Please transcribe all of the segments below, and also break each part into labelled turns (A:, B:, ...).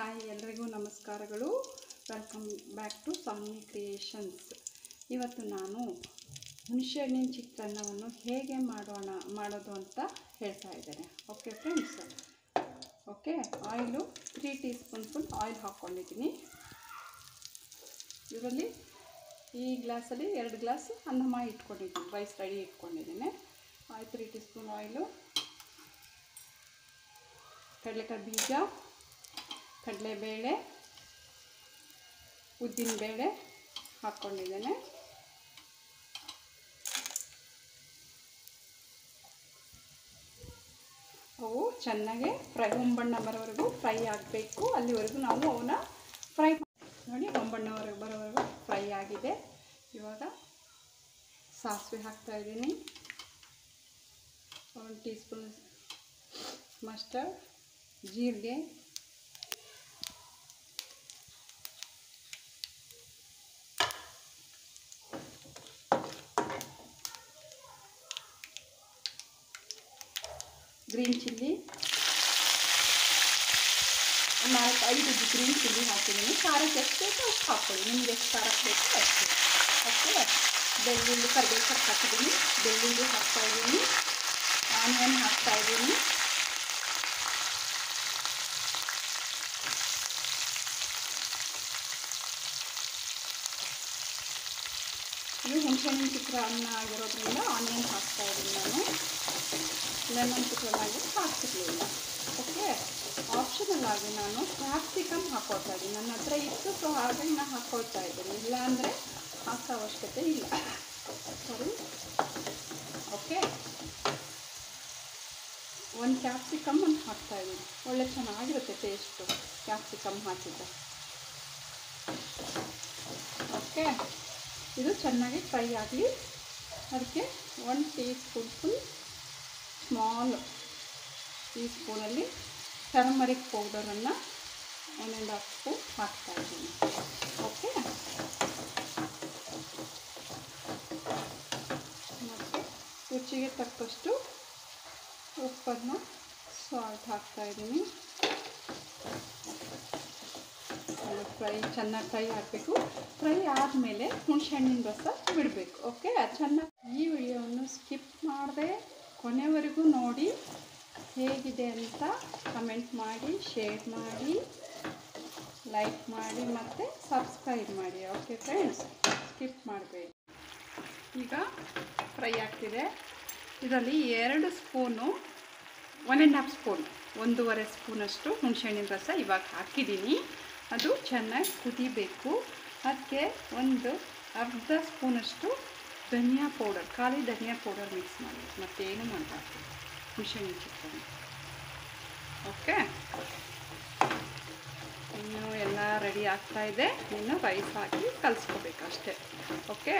A: hi ಎಲ್ರಿಗೂ ನಮಸ್ಕಾರಗಳು welcome back to Saanvi Creations ಇವತ್ತು ನಾನು ಹುಣಸೆಹಣ್ಣಿನ ಚಿತ್ರಾನ್ನವನ್ನು ಹೇಗೆ ಮಾಡೋಣ ಮಾಡೋದು ಅಂತ ಹೇಳ್ತಾ ಇದ್ದೇನೆ okay friends okay oil three teaspoon full oil ಹಾಕ್ಕೊಂಡಿದ್ದೀನಿ ಇದರಲ್ಲಿ ಈ ಗ್ಲಾಸಲ್ಲಿ ಎರಡು ಗ್ಲಾಸ್ ಅನ್ನಮ ಇಟ್ಕೊಂಡಿದ್ದೀನಿ ರೈಸ್ ರೆಡಿ ಇಟ್ಕೊಂಡಿದ್ದೀನಿ ಆಯ್ತು ತ್ರೀ ಟೀ ಸ್ಪೂನ್ ಆಯಿಲು ಕಡಲೆಕಾಯಿ ಬೀಜ ಕಡಲೆಬೇಳೆ ಉದ್ದಿನಬೇಳೆ ಹಾಕ್ಕೊಂಡಿದ್ದೇನೆ ಅವು ಚೆನ್ನಾಗಿ ಫ್ರೈ ಹೊಂಬಣ್ಣ ಬರೋವರೆಗೂ ಫ್ರೈ ಆಗಬೇಕು ಅಲ್ಲಿವರೆಗೂ ನಾವು ಅವನ್ನ ಫ್ರೈ ನೋಡಿ ಹೊಂಬಣ್ಣವರೆಗೂ ಬರೋವರೆಗೂ ಫ್ರೈ ಆಗಿದೆ ಇವಾಗ ಸಾಸಿವೆ ಹಾಕ್ತಾಯಿದ್ದೀನಿ ಒಂದು ಟೀ ಸ್ಪೂನ್ ಮಸ್ಟರ್ಡ್ ಜೀರಿಗೆ ಗ್ರೀನ್ ಚಿಲ್ಲಿ ನಾಲ್ಕು ಐದು ಗ್ರೀನ್ ಚಿಲ್ಲಿ ಹಾಕಿದ್ದೀನಿ ಖಾರಕ್ಕೆ ಎಷ್ಟು ಬೇಕೋ ಅಷ್ಟು ಹಾಕ್ಕೊಳ್ಳಿ ನಿಮ್ಗೆ ಎಷ್ಟು ಖಾರಕ್ಕೆ ಬೇಕೋ ಅಷ್ಟು ಓಕೆ ಬೆಳ್ಳುಳ್ಳಿ ಕರಿಬೇವು ಸೊಪ್ಪು ಹಾಕಿದ್ದೀನಿ ಬೆಳ್ಳುಳ್ಳಿ ಹಾಕ್ತಾಯಿದ್ದೀನಿ ಆನಿಯನ್ ಹಾಕ್ತಾಯಿದ್ದೀನಿ ಇದು ಹುಣಸೆಹಣ್ಣಿನ ಚಿತ್ರಾನ್ನ ಆಗಿರೋದ್ರಿಂದ ಆನಿಯನ್ ಹಾಕ್ತಾ ಇದ್ದೀನಿ ನಾನು ಲೆಮನ್ ಚಿತ್ರಾನ್ನಾಗಿ ಹಾಕ್ತಿರ್ಲಿಲ್ಲ ಓಕೆ ಆಪ್ಷನಲ್ ಆಗಿ ನಾನು ಕ್ಯಾಪ್ಸಿಕಮ್ ಹಾಕ್ಕೊಳ್ತಾ ಇದ್ದೀನಿ ನನ್ನ ಹತ್ರ ಇತ್ತು ಸೊ ಹಾಗಾಗಿ ನಾನು ಹಾಕ್ಕೊಳ್ತಾ ಇದ್ದೀನಿ ಇಲ್ಲ ಅಂದರೆ ಹಾಕೋ ಅವಶ್ಯಕತೆ ಇಲ್ಲ ಸರಿ ಓಕೆ ಒಂದು ಕ್ಯಾಪ್ಸಿಕಮ್ ಒಂದು ಹಾಕ್ತಾ ಇದ್ದೀನಿ ಒಳ್ಳೆ ಚೆನ್ನಾಗಿರುತ್ತೆ ಟೇಸ್ಟು ಕ್ಯಾಪ್ಸಿಕಮ್ ಹಾಕಿದ್ದೆ ಓಕೆ ಇದು ಚೆನ್ನಾಗಿ ಫ್ರೈ ಆಗಲಿ ಅದಕ್ಕೆ one teaspoon full small ಟೀ ಸ್ಪೂನಲ್ಲಿ ಟರ್ಮರಿಕ್ ಪೌಡರನ್ನು ಒನ್ ಆ್ಯಂಡ್ ಹಾಫ್ ಸ್ಪೂನ್ ಹಾಕ್ತಾಯಿದ್ದೀನಿ ಓಕೆ ಮತ್ತು ರುಚಿಗೆ ತಕ್ಕಷ್ಟು ಉಪ್ಪನ್ನು ಸಾಲ್ಟ್ ಹಾಕ್ತಾಯಿದ್ದೀನಿ ಫ್ರೈ ಚೆನ್ನಾಗಿ ಫ್ರೈ ಆಗಬೇಕು ಫ್ರೈ ಆದಮೇಲೆ ಹುಣಸೆಹಣ್ಣಿನ ರಸ ಬಿಡಬೇಕು ಓಕೆ ಚೆನ್ನಾಗಿ ಈ ವಿಡಿಯೋವನ್ನು ಸ್ಕಿಪ್ ಮಾಡದೆ ಕೊನೆವರೆಗೂ ನೋಡಿ ಹೇಗಿದೆ ಅಂತ ಕಮೆಂಟ್ ಮಾಡಿ ಶೇರ್ ಮಾಡಿ ಲೈಕ್ ಮಾಡಿ ಮತ್ತು ಸಬ್ಸ್ಕ್ರೈಬ್ ಮಾಡಿ ಓಕೆ ಫ್ರೆಂಡ್ಸ್ ಸ್ಕಿಪ್ ಮಾಡಬೇಡಿ ಈಗ ಫ್ರೈ ಆಗ್ತಿದೆ ಇದರಲ್ಲಿ ಎರಡು spoon one and half spoon ಒಂದೂವರೆ ಸ್ಪೂನಷ್ಟು ಹುಣಸೆಹಣ್ಣಿನ ರಸ ಇವಾಗ ಹಾಕಿದ್ದೀನಿ ಅದು ಚೆನ್ನಾಗಿ ಕುದಿಬೇಕು ಅದಕ್ಕೆ ಒಂದು ಅರ್ಧ ಸ್ಪೂನಷ್ಟು ಧನಿಯಾ ಪೌಡರ್ ಖಾಲಿ ಧನಿಯಾ ಪೌಡರ್ ಮಿಕ್ಸ್ ಮಾಡಿ ಮತ್ತೇನು ಮಾಡಬಾರ್ದು ಹುಣಸೆಹಣ್ಣು ಚಿತ್ರಾನ್ನ ಓಕೆ ಇನ್ನು ಎಲ್ಲ ರೆಡಿ ಆಗ್ತಾ ಇದೆ ಇನ್ನು ರೈಸ್ ಹಾಕಿ ಕಲಿಸ್ಕೋಬೇಕು ಅಷ್ಟೇ ಓಕೆ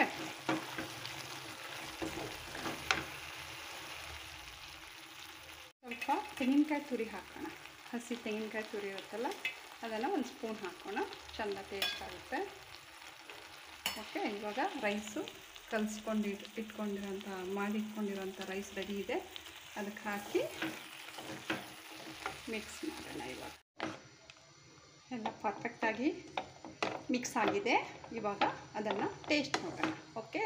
A: ಸ್ವಲ್ಪ ತೆಂಗಿನಕಾಯಿ ತುರಿ ಹಾಕೋಣ ಹಸಿ ತೆಂಗಿನಕಾಯಿ ತುರಿ ಇರುತ್ತಲ್ಲ ಅದನ್ನು ಒಂದು ಸ್ಪೂನ್ ಹಾಕೋಣ ಚೆಂದ ಟೇಸ್ಟ್ ಆಗುತ್ತೆ ಓಕೆ ಇವಾಗ ರೈಸು ಕಲಿಸ್ಕೊಂಡು ಇಟ್ ಇಟ್ಕೊಂಡಿರೋಂಥ ಮಾಡಿ ಇಟ್ಕೊಂಡಿರೋಂಥ ರೈಸ್ ರೆಡಿ ಇದೆ ಅದಕ್ಕೆ ಹಾಕಿ ಮಿಕ್ಸ್ ಮಾಡೋಣ ಇವಾಗ ಎಲ್ಲ ಪರ್ಫೆಕ್ಟಾಗಿ ಮಿಕ್ಸ್ ಆಗಿದೆ ಇವಾಗ ಅದನ್ನು ಟೇಸ್ಟ್ ನೋಡೋಣ ಓಕೆ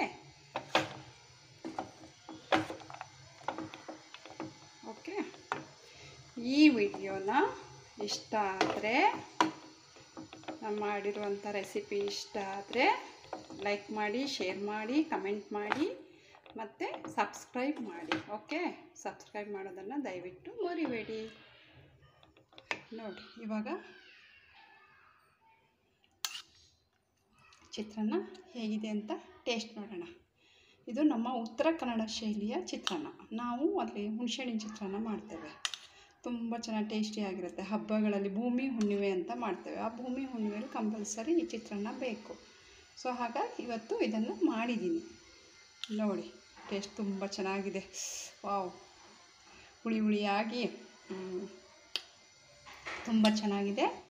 A: ಓಕೆ ಈ ವಿಡಿಯೋನ ಇಷ್ಟ ಆದರೆ ನಾನು ಮಾಡಿರುವಂಥ ರೆಸಿಪಿ ಇಷ್ಟ ಆದರೆ ಲೈಕ್ ಮಾಡಿ ಶೇರ್ ಮಾಡಿ ಕಮೆಂಟ್ ಮಾಡಿ ಮತ್ತು ಸಬ್ಸ್ಕ್ರೈಬ್ ಮಾಡಿ ಓಕೆ ಸಬ್ಸ್ಕ್ರೈಬ್ ಮಾಡೋದನ್ನು ದಯವಿಟ್ಟು ಮರಿಬೇಡಿ ನೋಡಿ ಇವಾಗ ಚಿತ್ರಾನ್ನ ಹೇಗಿದೆ ಅಂತ ಟೇಸ್ಟ್ ನೋಡೋಣ ಇದು ನಮ್ಮ ಉತ್ತರ ಕನ್ನಡ ಶೈಲಿಯ ಚಿತ್ರಾನ್ನ ನಾವು ಅಲ್ಲಿ ಹುಣಸೆಹಣ್ಣಿನ ಚಿತ್ರಾನ್ನ ಮಾಡ್ತೇವೆ ತುಂಬ ಚೆನ್ನಾಗಿ ಟೇಸ್ಟಿಯಾಗಿರುತ್ತೆ ಹಬ್ಬಗಳಲ್ಲಿ ಭೂಮಿ ಹುಣ್ಣಿಮೆ ಅಂತ ಮಾಡ್ತೇವೆ ಆ ಭೂಮಿ ಹುಣ್ಣಿಮೆಯಲ್ಲಿ ಕಂಪಲ್ಸರಿ ಈ ಚಿತ್ರಾನ್ನ ಬೇಕು ಸೊ ಹಾಗಾಗಿ ಇವತ್ತು ಇದನ್ನು ಮಾಡಿದ್ದೀನಿ ನೋಡಿ ಟೇಸ್ಟ್ ತುಂಬ ಚೆನ್ನಾಗಿದೆ ವಾವ್ ಹುಳಿ ಹುಳಿಯಾಗಿ ತುಂಬ ಚೆನ್ನಾಗಿದೆ